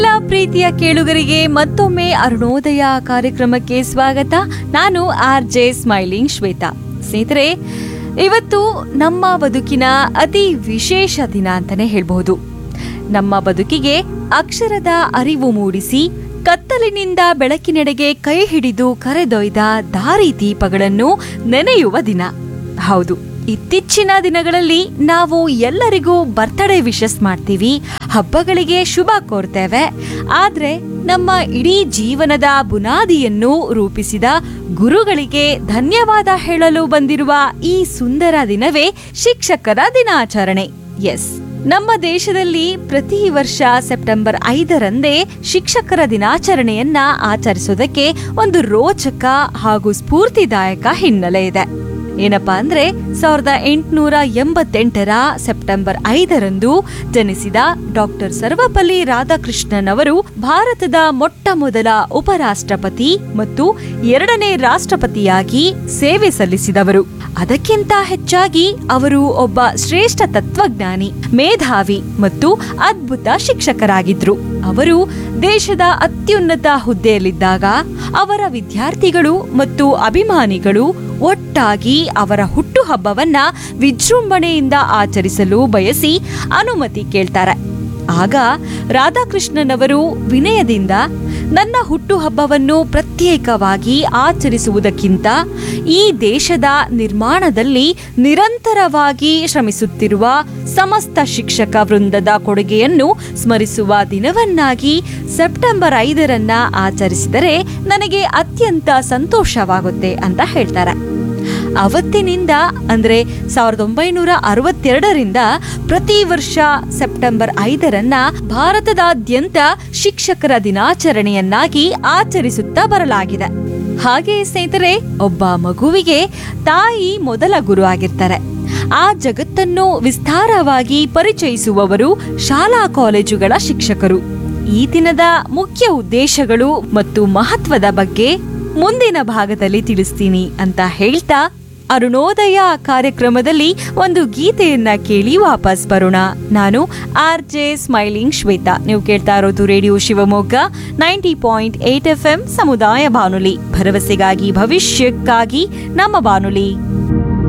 ಎಲ್ಲ ಪ್ರೀತಿಯ ಕೇಳುಗರಿಗೆ ಮತ್ತೊಮ್ಮೆ ಅರುಣೋದಯ ಕಾರ್ಯಕ್ರಮಕ್ಕೆ ಸ್ವಾಗತ ನಾನು ಆರ್ ಜೆ ಸ್ಮೈಲಿಂಗ್ ಶ್ವೇತಾ ಸ್ನೇಹಿತರೆ ಇವತ್ತು ನಮ್ಮ ಬದುಕಿನ ಅತಿ ವಿಶೇಷ ದಿನ ಅಂತಾನೆ ಹೇಳ್ಬಹುದು ನಮ್ಮ ಬದುಕಿಗೆ ಅಕ್ಷರದ ಅರಿವು ಮೂಡಿಸಿ ಕತ್ತಲಿನಿಂದ ಬೆಳಕಿನೆಡೆಗೆ ಕೈ ಹಿಡಿದು ಕರೆದೊಯ್ದ ದಾರಿ ದೀಪಗಳನ್ನು ನೆನೆಯುವ ದಿನ ಹೌದು ಇತ್ತೀಚಿನ ದಿನಗಳಲ್ಲಿ ನಾವು ಎಲ್ಲರಿಗೂ ಬರ್ತ್ಡೇ ವಿಶಸ್ ಮಾಡ್ತೀವಿ ಹಬ್ಬಗಳಿಗೆ ಶುಭ ಕೋರ್ತೇವೆ ಆದ್ರೆ ನಮ್ಮ ಇಡೀ ಜೀವನದ ಬುನಾದಿಯನ್ನು ರೂಪಿಸಿದ ಗುರುಗಳಿಗೆ ಧನ್ಯವಾದ ಹೇಳಲು ಬಂದಿರುವ ಈ ಸುಂದರ ದಿನವೇ ಶಿಕ್ಷಕರ ದಿನಾಚರಣೆ ಎಸ್ ನಮ್ಮ ದೇಶದಲ್ಲಿ ಪ್ರತಿ ವರ್ಷ ಸೆಪ್ಟೆಂಬರ್ ಐದರಂದೇ ಶಿಕ್ಷಕರ ದಿನಾಚರಣೆಯನ್ನ ಆಚರಿಸೋದಕ್ಕೆ ಒಂದು ರೋಚಕ ಹಾಗೂ ಸ್ಫೂರ್ತಿದಾಯಕ ಹಿನ್ನೆಲೆ ಇದೆ ಏನಪ್ಪಾ ಅಂದ್ರೆ ಸಾವಿರದ ಎಂಟುನೂರ ಎಂಬತ್ತೆಂಟರ ಸೆಪ್ಟೆಂಬರ್ ಐದರಂದು ಜನಿಸಿದ ಡಾಕ್ಟರ್ ಸರ್ವಪಲ್ಲಿ ರಾಧಾಕೃಷ್ಣನ್ ಅವರು ಭಾರತದ ಮೊಟ್ಟ ಮೊದಲ ಉಪರಾಷ್ಟ್ರಪತಿ ಮತ್ತು ಎರಡನೇ ರಾಷ್ಟ್ರಪತಿಯಾಗಿ ಸೇವೆ ಸಲ್ಲಿಸಿದವರು ಅದಕ್ಕಿಂತ ಹೆಚ್ಚಾಗಿ ಅವರು ಒಬ್ಬ ಶ್ರೇಷ್ಠ ತತ್ವಜ್ಞಾನಿ ಮೇಧಾವಿ ಮತ್ತು ಅದ್ಭುತ ಶಿಕ್ಷಕರಾಗಿದ್ರು ಅವರು ದೇಶದ ಅತ್ಯುನ್ನತ ಹುದ್ದೆಯಲ್ಲಿದ್ದಾಗ ಅವರ ವಿದ್ಯಾರ್ಥಿಗಳು ಮತ್ತು ಅಭಿಮಾನಿಗಳು ಒಟ್ಟಾಗಿ ಅವರ ಹುಟ್ಟುಹಬ್ಬವನ್ನ ವಿಜೃಂಭಣೆಯಿಂದ ಆಚರಿಸಲು ಬಯಸಿ ಅನುಮತಿ ಕೇಳ್ತಾರೆ ಆಗ ರಾಧಾಕೃಷ್ಣನ್ ಅವರು ವಿನಯದಿಂದ ನನ್ನ ಹುಟ್ಟುಹಬ್ಬವನ್ನು ಪ್ರತ್ಯೇಕವಾಗಿ ಆಚರಿಸುವುದಕ್ಕಿಂತ ಈ ದೇಶದ ನಿರ್ಮಾಣದಲ್ಲಿ ನಿರಂತರವಾಗಿ ಶ್ರಮಿಸುತ್ತಿರುವ ಸಮಸ್ತ ಶಿಕ್ಷಕ ವೃಂದದ ಕೊಡುಗೆಯನ್ನು ಸ್ಮರಿಸುವ ದಿನವನ್ನಾಗಿ ಸೆಪ್ಟೆಂಬರ್ ಐದರನ್ನ ಆಚರಿಸಿದರೆ ನನಗೆ ಅತ್ಯಂತ ಸಂತೋಷವಾಗುತ್ತೆ ಅಂತ ಹೇಳ್ತಾರೆ ಅವತ್ತಿನಿಂದ ಅಂದ್ರೆ ಸಾವಿರದ ಒಂಬೈನೂರ ಅರವತ್ತೆರಡರಿಂದ ಪ್ರತಿ ವರ್ಷ ಸೆಪ್ಟೆಂಬರ್ ಐದರನ್ನ ಭಾರತದಾದ್ಯಂತ ಶಿಕ್ಷಕರ ದಿನಾಚರಣೆಯನ್ನಾಗಿ ಆಚರಿಸುತ್ತಾ ಬರಲಾಗಿದೆ ಹಾಗೆ ಸ್ನೇಹಿತರೆ ಒಬ್ಬ ಮಗುವಿಗೆ ತಾಯಿ ಮೊದಲ ಗುರು ಆಗಿರ್ತಾರೆ ಆ ಜಗತ್ತನ್ನು ವಿಸ್ತಾರವಾಗಿ ಪರಿಚಯಿಸುವವರು ಶಾಲಾ ಕಾಲೇಜುಗಳ ಶಿಕ್ಷಕರು ಈ ದಿನದ ಮುಖ್ಯ ಉದ್ದೇಶಗಳು ಮತ್ತು ಮಹತ್ವದ ಬಗ್ಗೆ ಮುಂದಿನ ಭಾಗದಲ್ಲಿ ತಿಳಿಸ್ತೀನಿ ಅಂತ ಹೇಳ್ತಾ ಅರುಣೋದಯ ಕಾರ್ಯಕ್ರಮದಲ್ಲಿ ಒಂದು ಗೀತೆಯನ್ನ ಕೇಳಿ ವಾಪಸ್ ಬರೋಣ ನಾನು ಆರ್ ಜೆ ಸ್ಮೈಲಿಂಗ್ ಶ್ವೇತಾ ನೀವು ಕೇಳ್ತಾ ಇರೋದು radio Shivamogga ninety point eight F M ಸಮುದಾಯ ಬಾನುಲಿ ಭರವಸೆಗಾಗಿ ಭವಿಷ್ಯಕ್ಕಾಗಿ ನಮ್ಮ ಬಾನುಲಿ